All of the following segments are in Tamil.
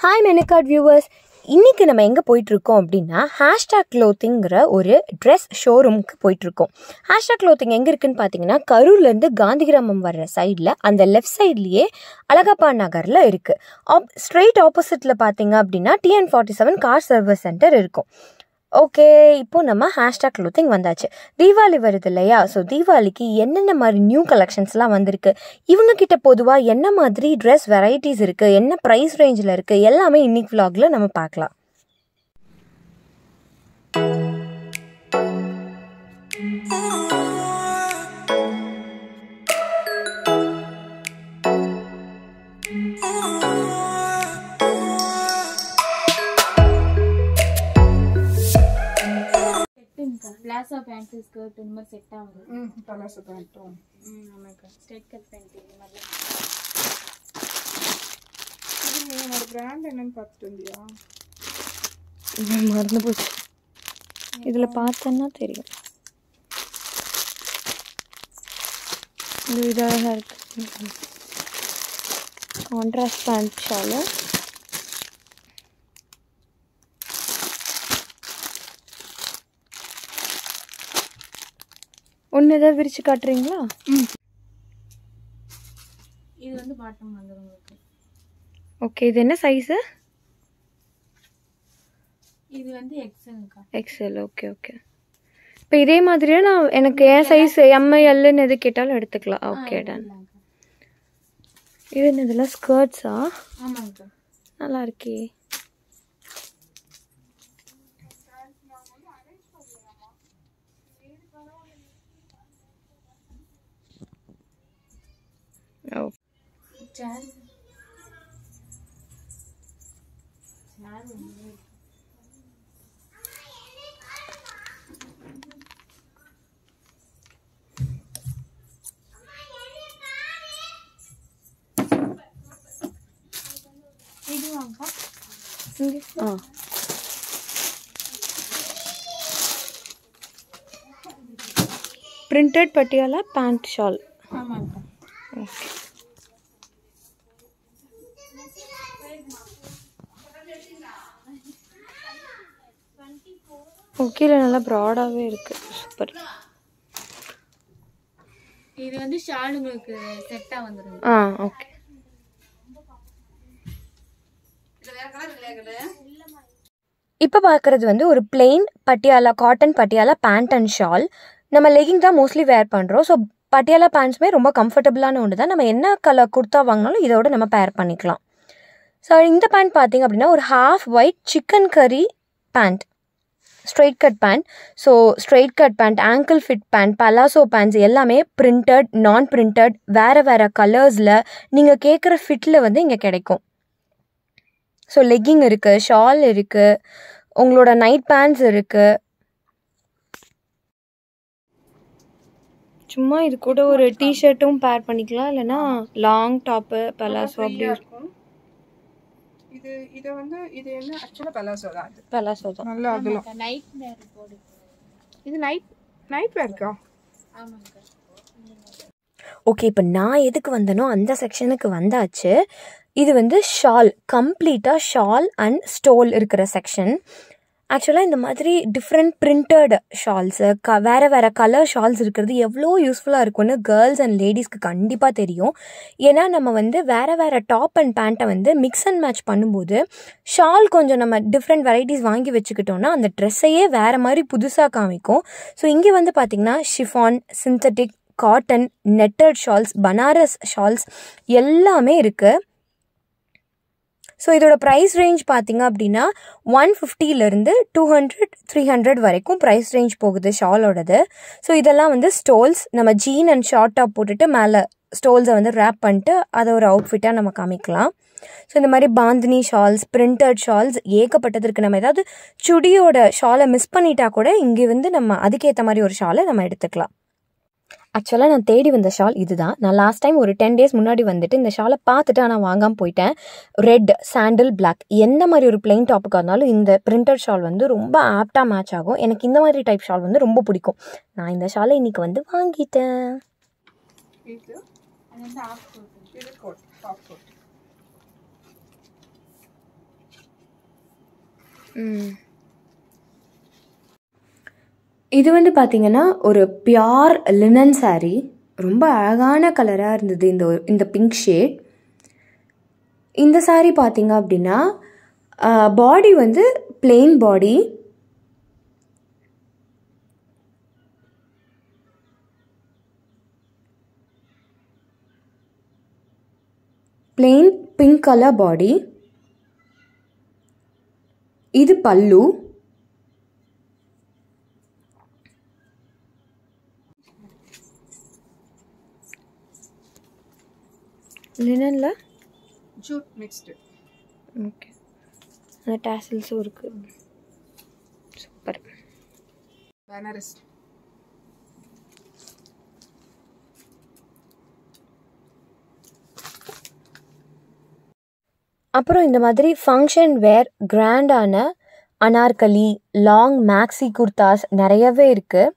ஹாய் மெனுகார்ட் வியூவர்ஸ் இன்றைக்கி நம்ம எங்கே போயிட்டுருக்கோம் அப்படின்னா ஹேஷ்டாக் க்ளோத்திங்கிற ஒரு ட்ரெஸ் ஷோரூமுக்கு போயிட்டுருக்கோம் ஹேஷ்டாக் க்ளோத்திங் எங்கே இருக்குன்னு பார்த்தீங்கன்னா கரூர்லேருந்து காந்திகிராமம் வர்ற சைடில் அந்த லெஃப்ட் சைட்லேயே அழகப்பா நகரில் இருக்குது ஆப் ஸ்ட்ரெயிட் ஆப்போசிட்டில் பார்த்தீங்க அப்படின்னா TN forty seven car service centre இருக்கும் ஓகே இப்போ நம்ம ஹேஷ்டாக் க்ளோத்திங் வந்தாச்சு தீபாவளி வருது இல்லையா ஸோ தீபாவளிக்கு என்னென்ன மாதிரி நியூ கலெக்ஷன்ஸ்லாம் வந்திருக்கு இவங்க கிட்ட பொதுவாக என்ன மாதிரி ட்ரெஸ் வெரைட்டிஸ் இருக்குது என்ன ப்ரைஸ் ரேஞ்சில் இருக்குது எல்லாமே இன்னைக்கு vlogல நம்ம பார்க்கலாம் செட்டுங்கக்கா பிளாசா பேண்ட் ஸ்கர்ட் இந்த மாதிரி செட் ஆகுது ம் பலாசு பேண்ட்டும் ம் ஆமாக்கா ஸ்ட்ரெயிட் கட் பேண்ட் இந்த மாதிரி இது நீ என்னோட பிராண்ட் என்னன்னு பார்த்துட்டு வந்தியா மறந்து போச்சு இதில் பார்த்தோன்னா தெரியும் இது இதாக இருக்கு கான்ட்ராஸ்ட் பேண்ட் ஷாலு ஒன்று எதாவது விரிச்சு காட்டுறீங்களா இது வந்து பாட்டம் வந்துடும் உங்களுக்கு ஓகே இது என்ன சைஸு இது வந்து எக்ஸல்க்கா எக்ஸல் ஓகே ஓகே இப்போ இதே மாதிரியே நான் எனக்கு ஏன் சைஸ் எம்ஐ எல்லுன்னு எது கேட்டாலும் எடுத்துக்கலாம் ஓகே டன் இது என்ன இதெல்லாம் ஸ்கர்ட்ஸா ஆமாங்கக்கா நல்லா இருக்கே ஓ சேர் சேர் ஒன்று இது வாங்கக்கா இங்கே ஆ பிரிண்டட் பட்டியாலா பேண்ட் ஷால் ஆமாங்கக்கா ஓகே ஓகேல நல்லா ப்ராடாகவே இருக்கு சூப்பர் இது வந்து ஷால் உங்களுக்கு செட்டாக வந்துடும் ஆ ஓகே இப்போ பார்க்குறது வந்து ஒரு plain Patiala cotton Patiala pant and shawl நம்ம லெகிங் தான் மோஸ்ட்லி வேர் பண்ணுறோம் ஸோ பட்டியாலா பேண்ட்ஸுமே ரொம்ப கம்ஃபர்டபுளான ஒன்று தான் நம்ம என்ன கலர் குர்த்தா வாங்கினாலும் இதோட நம்ம பேர் பண்ணிக்கலாம் ஸோ இந்த பேண்ட் பார்த்தீங்க அப்படின்னா ஒரு half white chikankari pant straight cut pant so straight cut pant ankle fit pant palazzo pants எல்லாமே பிரிண்டட் நான் பிரிண்டட் வேறு வேறு கலர்ஸில் நீங்கள் கேட்குற ஃபிட்டில் வந்து இங்கே கிடைக்கும் ஸோ லெக்கிங் இருக்குது ஷால் இருக்குது உங்களோட நைட் பேண்ட்ஸ் இருக்குது சும்மா இது கூட ஒரு டிஷர்ட்டும் பேர் பண்ணிக்கலாம் இல்லைன்னா லாங் டாப்பு பலாசோ அப்படி இருக்கும் இது இது வந்து இது என்ன ஆக்சுவலாக பலாசோ தான் அது பலாசோ தான் நல்லா அகலம் நைட் வேர் போடு இது நைட் நைட் வேர்க்கா ஆமாங்கக்கா ஓகே இப்போ நான் எதுக்கு வந்தனோ அந்த செக்ஷனுக்கு வந்தாச்சு இது வந்து ஷால் கம்ப்ளீட்டாக ஷால் அண்ட் ஸ்டோல் இருக்கிற செக்ஷன் ஆக்சுவலாக இந்த மாதிரி டிஃப்ரெண்ட் பிரிண்டட் ஷால்ஸு க வேறு வேறு கலர் ஷால்ஸ் இருக்கிறது எவ்வளோ யூஸ்ஃபுல்லாக இருக்கும்னு கேர்ள்ஸ் அண்ட் லேடிஸ்க்கு கண்டிப்பாக தெரியும் ஏன்னா நம்ம வந்து வேறு வேறு டாப் அண்ட் பேண்ட்டை வந்து மிக்ஸ் அண்ட் மேட்ச் பண்ணும்போது ஷால் கொஞ்சம் நம்ம டிஃப்ரெண்ட் வெரைட்டிஸ் வாங்கி வச்சுக்கிட்டோம்னா அந்த ட்ரெஸ்ஸையே வேறு மாதிரி புதுசாக காமிக்கும் ஸோ இங்கே வந்து பார்த்திங்கன்னா chiffon synthetic cotton netted shawls Banaras shawls எல்லாமே இருக்குது ஸோ இதோட ப்ரைஸ் ரேஞ்ச் பார்த்தீங்க அப்படின்னா ஒன் ஃபிஃப்டிலேருந்து டூ ஹண்ட்ரட் த்ரீ ஹண்ட்ரட் வரைக்கும் ப்ரைஸ் ரேஞ்ச் போகுது ஷாலோடது ஸோ இதெல்லாம் வந்து ஸ்டோல்ஸ் நம்ம ஜீன் அண்ட் ஷார்ட் டாப் போட்டுட்டு மேலே ஸ்டோல்ஸை வந்து ரேப் பண்ணிட்டு அதை ஒரு அவுட்ஃபிட்டாக நம்ம காமிக்கலாம் ஸோ இந்த மாதிரி பாந்தினி ஷால்ஸ் பிரிண்டட் ஷால்ஸ் ஏகப்பட்டது இருக்குது நம்ம ஏதாவது சுடியோட ஷாலை மிஸ் பண்ணிட்டா கூட இங்கே வந்து நம்ம அதுக்கேற்ற மாதிரி ஒரு ஷாலை நம்ம எடுத்துக்கலாம் ஆக்சுவலாக நான் தேடி வந்த ஷால் இதுதான் நான் லாஸ்ட் டைம் ஒரு டென் டேஸ் முன்னாடி வந்துட்டு இந்த ஷாலை பார்த்துட்டு ஆனால் வாங்காமல் போயிட்டேன் ரெட் சாண்டில் பிளாக் எந்த மாதிரி ஒரு பிளெயின் டாப்புக்காக இருந்தாலும் இந்த பிரிண்டட் ஷால் வந்து ரொம்ப ஆப்டாக மேட்ச் ஆகும் எனக்கு இந்த மாதிரி டைப் ஷால் வந்து ரொம்ப பிடிக்கும் நான் இந்த ஷாலை இன்னைக்கு வந்து வாங்கிட்டேன் இது அது வந்து ஆஃப் கோட் இது கோட் டாப் கோட் ம் இது வந்து பார்த்தீங்கன்னா ஒரு பியார் லினன் saree ரொம்ப அழகான கலராக இருந்தது இந்த ஒரு- இந்த பிங்க் ஷேட் இந்த saree பார்த்தீங்க அப்படின்னா பாடி வந்து plain body plain pink colour body இது பல்லு லினனில் ஜூட் மிக்ஸ்டு ஓகே அந்த டேசல்ஸும் இருக்குது சூப்பர் பேனரஸ் அப்புறம் இந்த மாதிரி ஃபங்க்ஷன் வேர் கிராண்டான அனார்கலி லாங் மேக்ஸி குர்தாஸ் நிறையவே இருக்குது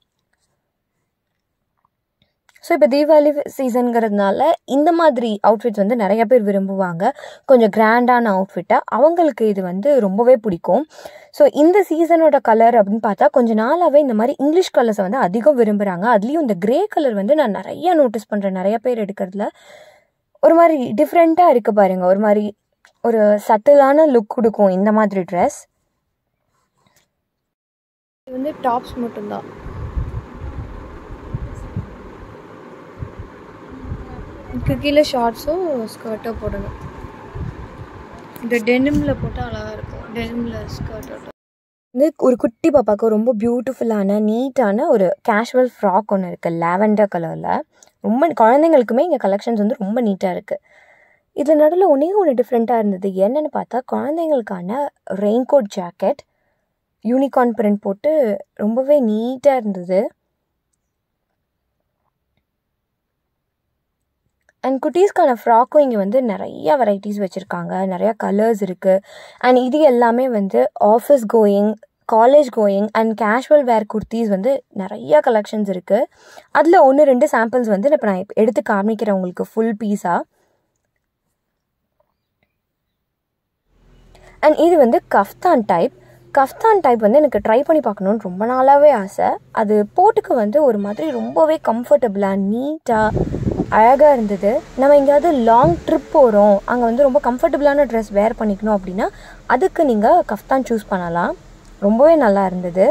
ஸோ இப்போ தீபாவளி சீசனுங்கிறதுனால இந்த மாதிரி அவுட்ஃபிட்ஸ் வந்து நிறைய பேர் விரும்புவாங்க கொஞ்சம் கிராண்டான அவுட்ஃபிட்டாக அவங்களுக்கு இது வந்து ரொம்பவே பிடிக்கும் ஸோ இந்த சீசனோட கலர் அப்படின்னு பார்த்தா கொஞ்ச நாளாகவே இந்த மாதிரி இங்கிலீஷ் கலர்ஸை வந்து அதிகம் விரும்புகிறாங்க அதுலேயும் இந்த கிரே கலர் வந்து நான் நிறைய நோட்டீஸ் பண்ணுறேன் நிறைய பேர் எடுக்கிறதுல ஒரு மாதிரி டிஃப்ரெண்ட்டாக இருக்குது பாருங்க ஒரு மாதிரி ஒரு சட்டிலான லுக் கொடுக்கும் இந்த மாதிரி ட்ரெஸ் இது வந்து டாப்ஸ் மட்டும்தான் இதுக்கு கீழே ஷார்ட்ஸோ ஸ்கர்ட்டோ போடணும் இந்த டெனிமில் போட்டால் அழகாக இருக்கும் டெனிமில் ஸ்கர்ட்டோ வந்து ஒரு குட்டி பாப்பாவுக்கு ரொம்ப பியூட்டிஃபுல்லான நீட்டான ஒரு கேஷுவல் ஃப்ராக் ஒன்று இருக்குது லாவெண்டர் கலரில் ரொம்ப குழந்தைங்களுக்குமே இங்கே கலெக்ஷன்ஸ் வந்து ரொம்ப நீட்டாக இருக்குது இதில் நடுவில் ஒன்றே ஒன்று டிஃப்ரெண்ட்டாக இருந்தது என்னென்னு பார்த்தா குழந்தைங்களுக்கான rain coat jacket unicorn print போட்டு ரொம்பவே நீட்டாக இருந்தது அண்ட் குட்டீஸ்க்கான ஃப்ராக்கும் இங்கே வந்து நிறைய வெரைட்டிஸ் வச்சுருக்காங்க நிறையா கலர்ஸ் இருக்குது அண்ட் இது எல்லாமே வந்து office going college going and casual wear kurtis வந்து நிறைய கலெக்ஷன்ஸ் இருக்குது அதில் ஒன்று ரெண்டு சாம்பிள்ஸ் வந்து இப்போ நான் இப்ப எடுத்து காமிக்கிறேன் உங்களுக்கு ஃபுல் பீஸாக அண்ட் இது வந்து கஃப்தான் டைப் கஃப்தான் டைப் வந்து எனக்கு ட்ரை பண்ணி பார்க்கணுன்னு ரொம்ப நாளாகவே ஆசை அது போட்டுக்க வந்து ஒரு மாதிரி ரொம்பவே கம்ஃபர்டபுளாக நீட்டாக அழகாக இருந்தது நம்ம எங்கேயாவது லாங் ட்ரிப் போகிறோம் அங்கே வந்து ரொம்ப கம்ஃபர்டபுளான ட்ரெஸ் வேர் பண்ணிக்கணும் அப்படின்னா அதுக்கு நீங்கள் கஃப்தான் சூஸ் பண்ணலாம் ரொம்பவே நல்லா இருந்தது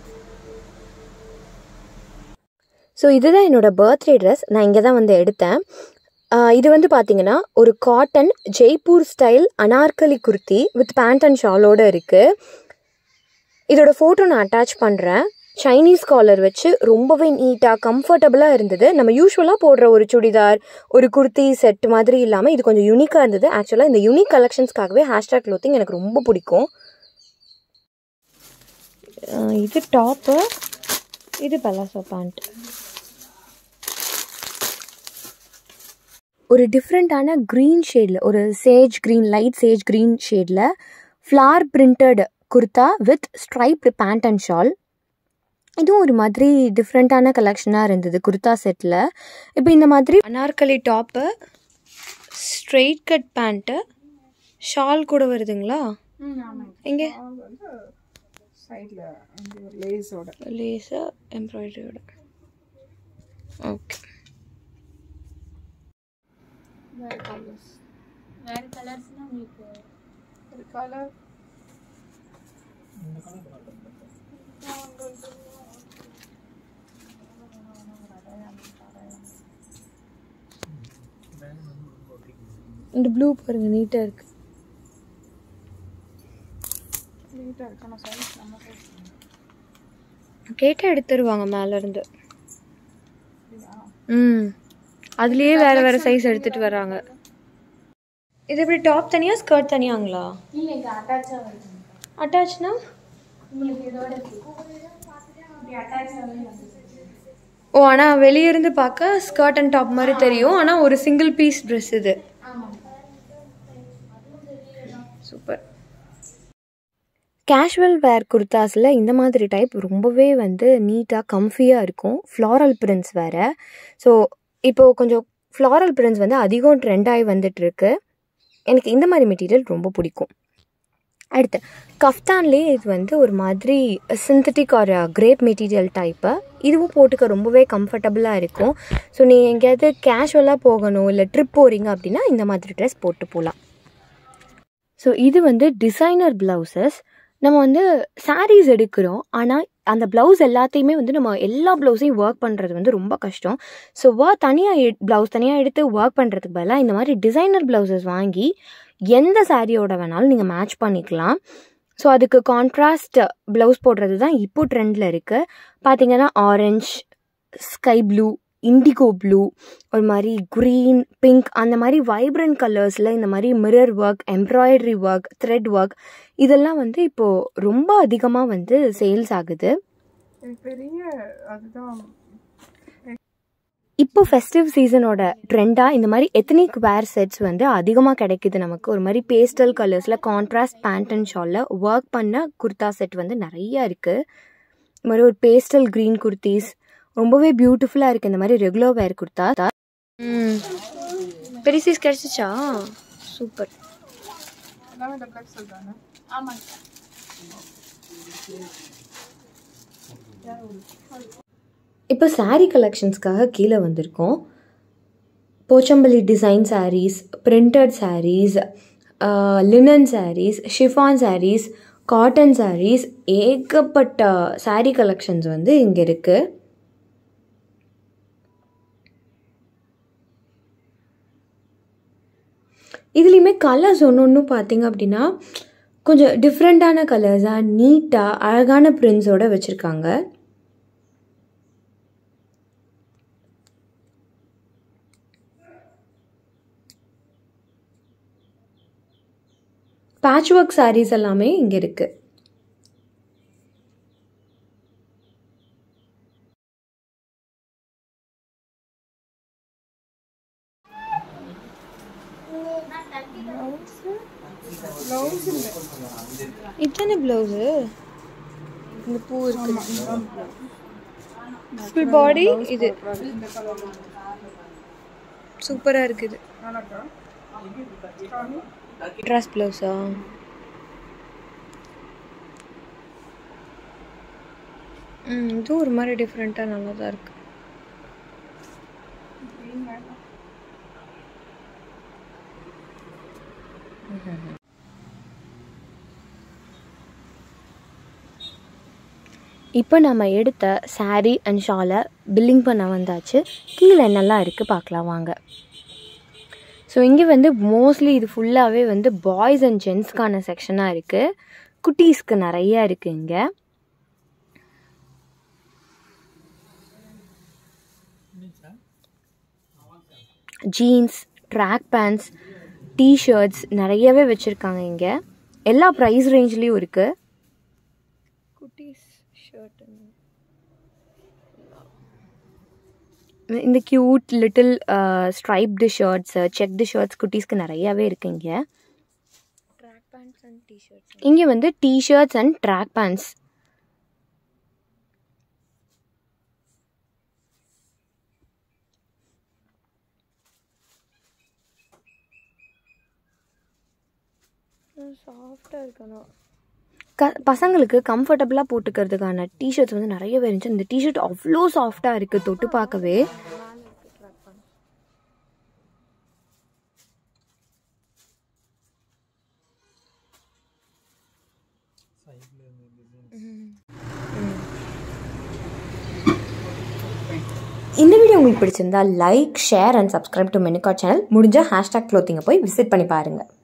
ஸோ இதுதான் என்னோடய பர்த்டே ட்ரெஸ் நான் இங்கே தான் வந்து எடுத்தேன் ஆஹ் இது வந்து பார்த்தீங்கன்னா ஒரு cotton Jaipur style Anarkali kurti with pant and ஷாலோட இருக்குது இதோட ஃபோட்டோ நான் அட்டாச் பண்ணுறேன் சைனீஸ் காலர் வச்சு ரொம்பவே நீட்டாக கம்ஃபர்டபுளாக இருந்தது நம்ம யூஸ்வலாக போடுற ஒரு சுடிதார் ஒரு குர்த்தி செட் மாதிரி இல்லாமல் இது கொஞ்சம் யூனிக்காக இருந்தது ஆக்சுவலாக இந்த யூனிக் கலெக்ஷன்ஸ்க்காகவே ஹேஷ்டாக் க்ளோத்திங் எனக்கு ரொம்ப பிடிக்கும் ஆஹ் இது டாப்பு இது பலாசோ பேண்ட் ஒரு டிஃப்ரெண்ட்டான க்ரீன் ஷேடில் ஒரு sage green light sage green ஷேடில் floral printed kurta with striped pant and shawl இதுவும் ஒரு மாதிரி டிஃப்ரெண்ட்டான கலெக்ஷனாக இருந்தது குர்தா செட்டில் இப்போ இந்த மாதிரி Anarkali top straight cut pant shawl கூட வருதுங்களா ம் ஆமாங்க எங்கே அவங்க வந்து சைடில் அந்த ஒரு லேஸோட லேஸாக எம்ப்ராய்டரியோட ஓகே வேறு கலர்ஸ் வேறு கலர்ஸ்னால் உங்களுக்கு ஒரு கலர் இந்த ப்ளூ பாருங்க நீட்டாக இருக்குது நீட்டாக இருக்கு ஆனால் சைஸ் நம்ம சைஸ் கேட்டால் எடுத்துருவாங்க மேலேருந்து ம் அதுலேயே வேறு வேறு சைஸ் எடுத்துகிட்டு வராங்க இது எப்படி டாப் தனியாக ஸ்கர்ட் தனியாங்களா இல்லை இங்கே அட்டாச்சாக வருதுங்க அட்டாச்னா உங்களுக்கு இதோட இப்படி அட்டாச்சாகவே வந்து ஓ ஆனால் வெளிய இருந்து பார்க்க ஸ்கர்ட் அண்ட் டாப் மாதிரி தெரியும் ஆனால் ஒரு சிங்கிள் பீஸ் ட்ரெஸ் இது ஆமாங்க சூப்பர் கேஷுவல் வேர் குர்தாஸில் இந்த மாதிரி டைப் ரொம்பவே வந்து நீட்டாக கம்ஃபியாக இருக்கும் ஃப்ளாரல் பிரிண்ட்ஸ் வேறு ஸோ இப்போது கொஞ்சம் ஃப்ளாரல் பிரிண்ட்ஸ் வந்து அதிகம் ட்ரெண்ட் ஆகி வந்துட்டுருக்கு எனக்கு இந்த மாதிரி மெட்டீரியல் ரொம்ப பிடிக்கும் அடுத்து கஃப்தான்லேயே இது வந்து ஒரு மாதிரி சிந்தட்டிக் ஒரு கிரேப் மெட்டீரியல் டைப்பு இதுவும் போட்டுக்க ரொம்பவே கம்ஃபர்டபுளாக இருக்கும் ஸோ நீங்கள் எங்கேயாவது கேஷுவலாக போகணும் இல்லை ட்ரிப் போகிறீங்க அப்படின்னா இந்த மாதிரி ட்ரெஸ் போட்டு போகலாம் ஸோ இது வந்து டிசைனர் ப்ளவுசஸ் நம்ம வந்து சாரீஸ் எடுக்கிறோம் ஆனால் அந்த ப்ளவுஸ் எல்லாத்தையுமே வந்து நம்ம எல்லா ப்ளவுஸையும் ஒர்க் பண்ணுறது வந்து ரொம்ப கஷ்டம் ஸோ ஒர்க் தனியாக ப்ளவுஸ் தனியாக எடுத்து ஒர்க் பண்ணுறதுக்கு பதிலாக இந்த மாதிரி டிசைனர் ப்ளவுசஸ் வாங்கி எந்த சாரியோட வேணாலும் நீங்கள் மேட்ச் பண்ணிக்கலாம் ஸோ அதுக்கு கான்ட்ராஸ்ட் ப்ளவுஸ் போடுறது தான் இப்போ ட்ரெண்டில் இருக்குது பார்த்தீங்கன்னா orange sky blue indigo blue ஒரு மாதிரி க்ரீன் பிங்க் அந்த மாதிரி வைப்ரண்ட் கலர்ஸில் இந்த மாதிரி mirror work embroidery work thread work இதெல்லாம் வந்து இப்போது ரொம்ப அதிகமாக வந்து சேல்ஸ் ஆகுது எனக்கு பெரிய அதுதான் இப்போ ஃபெஸ்டிவ் சீசனோட ட்ரெண்டாக இந்த மாதிரி எத்தனிக் வேர் செட்ஸ் வந்து அதிகமாக கிடைக்குது நமக்கு ஒரு மாதிரி பேஸ்டல் கலர்ஸில் கான்ட்ராஸ்ட் பேண்ட் அண்ட் ஷாலில் ஒர்க் பண்ண குர்தா செட் வந்து நிறைய இருக்குது இந்த மாதிரி ஒரு பேஸ்டல் க்ரீன் குர்த்திஸ் ரொம்பவே பியூட்டிஃபுல்லாக இருக்குது இந்த மாதிரி ரெகுலர் வேர் குர்த்தா பெரிய சைஸ் கிடச்சிச்சா சூப்பர் எல்லாமே டபுள் எக்ஸல் தானே ஆமாங்க இப்போ saree கலெக்ஷன்ஸ்க்காக கீழே வந்திருக்கோம் Pochampally design sarees printed sarees linen sarees chiffon sarees cotton sarees ஏகப்பட்ட saree கலெக்ஷன்ஸ் வந்து இங்கே இருக்குது இதுலேயுமே கலர்ஸ் ஒன்று ஒன்றும் பார்த்தீங்க அப்படின்னா கொஞ்சம் டிஃப்ரெண்ட்டான கலர்ஸாக நீட்டாக அழகான பிரிண்ட்ஸோடு வச்சுருக்காங்க பேட்ச் ஒர்க் sarees எல்லாமே இங்கே இருக்குது ப்ளவுஸ் இல்லை இதுதானே ப்ளவுஸு இந்த பூ இருக்கு ஃபுல் பாடி இது சூப்பராக இருக்குது நல்லாக்கா காமி ட்ரெஸ் ப்ளவுஸா ம் இதுவும் ஒரு மாதிரி டிஃப்ரெண்ட்டாக நல்லா தான் இருக்குது க்ரீன் வேண்டாம் இப்போ நம்ம எடுத்த saree அண்ட் ஷாலை பில்லிங் பண்ண வந்தாச்சு கீழே என்னெல்லாம் இருக்குது பார்க்கலாம் வாங்க ஸோ இங்கே வந்து மோஸ்ட்லி இது ஃபுல்லாகவே வந்து பாய்ஸ் அண்ட் ஜென்ஸ்க்கான செக்ஷனாக இருக்குது குட்டீஸ்க்கு நிறைய இருக்குது இங்கே ஜீன்ஸ் ட்ராக் பேண்ட்ஸ் டிஷர்ட்ஸ் நிறையவே வச்சுருக்காங்க இங்கே எல்லா ப்ரைஸ் ரேஞ்ச்லேயும் இருக்குது குட்டீஸ் ஷர்ட் இந்த cute little striped shirts checked shirts குட்டீஸ்க்கு நிறையாவே இருக்கு இங்கே ட்ராக் பேண்ட்ஸ் அண்ட் டிஷர்ட்ஸ் இங்கே வந்து டிஷர்ட்ஸ் அண்ட் ட்ராக் பேண்ட்ஸ் சாஃப்டாக இருக்கணும் க பசங்களுக்கு கம்ஃபர்டபுளாக போட்டுக்கிறதுக்கான டிஷர்ட்ஸ் வந்து நிறையவே இருந்துச்சு இந்த டிஷர்ட் அவ்வளோ சாஃப்டாக இருக்குது தொட்டு பார்க்கவே இந்த வீடியோ உங்களுக்கு பிடிச்சிருந்தா like share and subscribe to Menuka channel முடிஞ்ச ஹேஷ்டாக் க்ளோத்திங்கை போய் விசிட் பண்ணி பாருங்கள்